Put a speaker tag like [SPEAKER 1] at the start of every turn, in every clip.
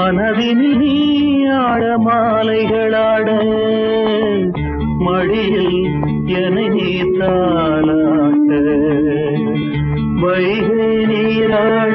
[SPEAKER 1] மனதினில் நீ ஆட மாலைகளாட மடியில் என நீ தாளாட்ட வைகை நீராட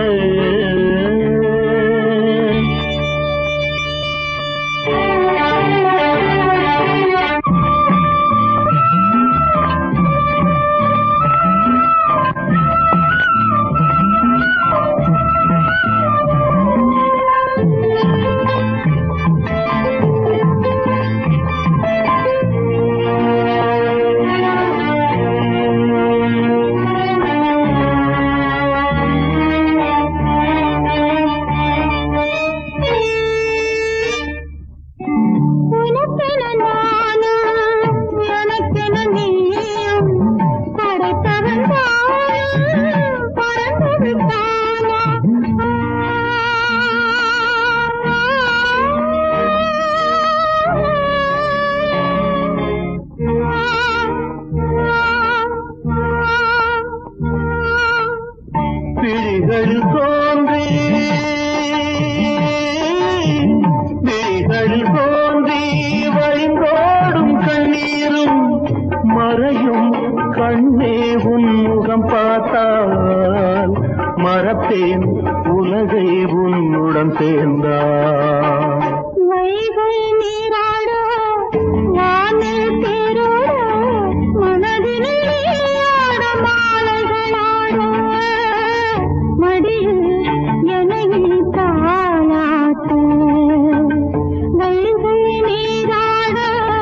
[SPEAKER 2] உனக்கென நானும் எனக்கென நீயும் படைத்தவன் தானும் பறந்து விட்டானா
[SPEAKER 1] விழிகள் தோன்றி விழிகள் தோன்றி வழிந்தோடும் கண்ணீரும் மறையும் கண்ணே உன் முகம் பார்த்தால் மறப்பேன் உலகை உன்னுடன் சேர்ந்தால்
[SPEAKER 2] வைகை நீராட வானில் தேரோட மனதினில் நீயாட மாலைகளாட மடியில் என்னை தாளாட்ட வைகை நீராட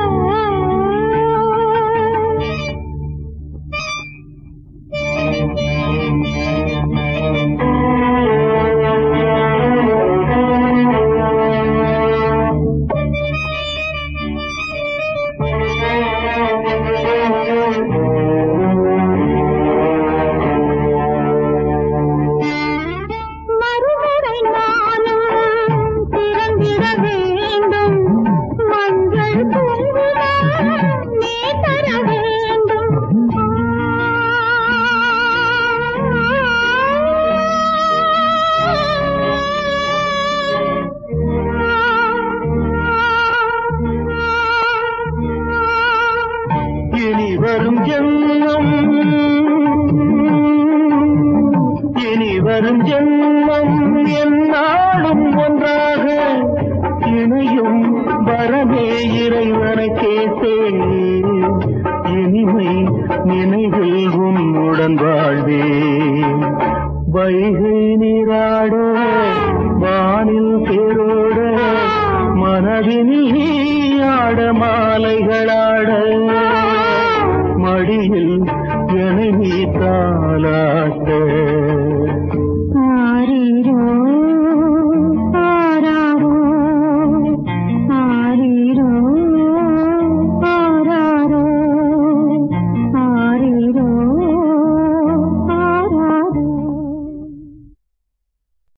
[SPEAKER 2] மறுமுறை நானும் திறந்திட வேண்டும் மஞ்சள் குங்குமம் நீ தர வேண்டும்
[SPEAKER 1] இனி வரும் ஜென்மம் இனி வரும் ஜென்மம் என்னாலும் ஒன்றாக இணையும் வரமே இறைவனை கேட்டேன் இனிமை நினைவில் உன்னுடன் வாழ்வேன் வைகை நீராட வானில் தேரோட மனதினில் ஆட மாலைகளாட